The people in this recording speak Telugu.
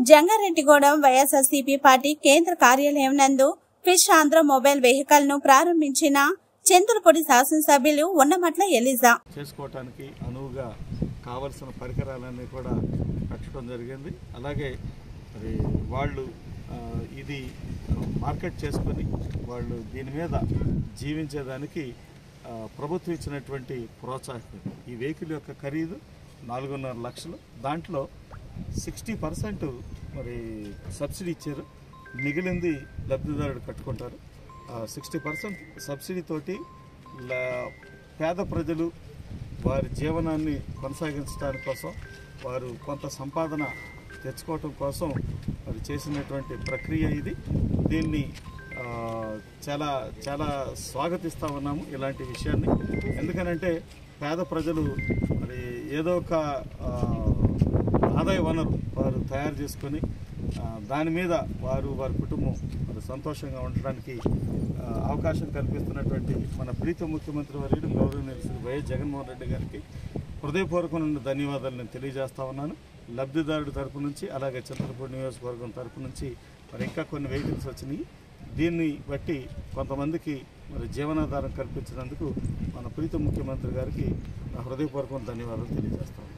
జంగారెడ్డిగూడెం వైఎస్ఆర్సీపీ పార్టీ కేంద్ర కార్యాలయం నందు ఫిష్ ఆంధ్ర మొబైల్ వెహికల్ ను ప్రారంభించిన చంద్రపూడి శాసనసభ్యులు ఉన్నమట్ల ఎలిజా చేసుకోవటానికి అనువుగా కావలసిన పరికరాలన్నీ కూడా పెట్టడం జరిగింది అలాగే మరి వాళ్ళు ఆ, ఇది ఆ, మార్కెట్ చేసుకొని వాళ్ళు దీని మీద జీవించేదానికి ఆ, ప్రభుత్వం ఇచ్చినటువంటి ప్రోత్సాహం ఈ వెహికల్ యొక్క ఖరీదు నాలుగున్నర లక్షలు దాంట్లో సిక్స్టీ పర్సెంట్ మరి సబ్సిడీ ఇచ్చారు మిగిలింది లబ్ధిదారుడు కట్టుకుంటారు సిక్స్టీ పర్సెంట్ సబ్సిడీ తోటి ల- పేద ప్రజలు వారి జీవనాన్ని కొనసాగించడానికి కోసం వారు కొంత సంపాదన తెచ్చుకోవటం కోసం మరి చేసినటువంటి ప్రక్రియ ఇది దీన్ని ఆ, చాలా చాలా స్వాగతిస్తా ఉన్నాము ఇలాంటి విషయాన్ని ఎందుకనంటే పేద ప్రజలు మరి ఏదో ఒక ఆ, ఆదాయ వనరు వారు తయారు చేసుకొని ఆ, దాని మీద వారు వారి కుటుంబం మరి సంతోషంగా ఉండడానికి ఆ, అవకాశం కల్పిస్తున్నటువంటి మన ప్రీత ముఖ్యమంత్రి వర్యుడు గౌరవనీయులు శ్రీ వైఎస్ జగన్మోహన్ రెడ్డి గారికి హృదయపూర్వకమైన ధన్యవాదాలు నేను తెలియజేస్తా ఉన్నాను లబ్ధిదారుడి తరపు నుంచి అలాగే చంద్రపూడి నియోజకవర్గం తరపు నుంచి మరి ఇంకా కొన్ని వెహికల్స్ వచ్చినాయి దీన్ని బట్టి కొంతమందికి మరి జీవనాధారం కల్పించినందుకు మన ప్రీత ముఖ్యమంత్రి గారికి నా హృదయపూర్వకమైన ధన్యవాదాలు తెలియజేస్తాను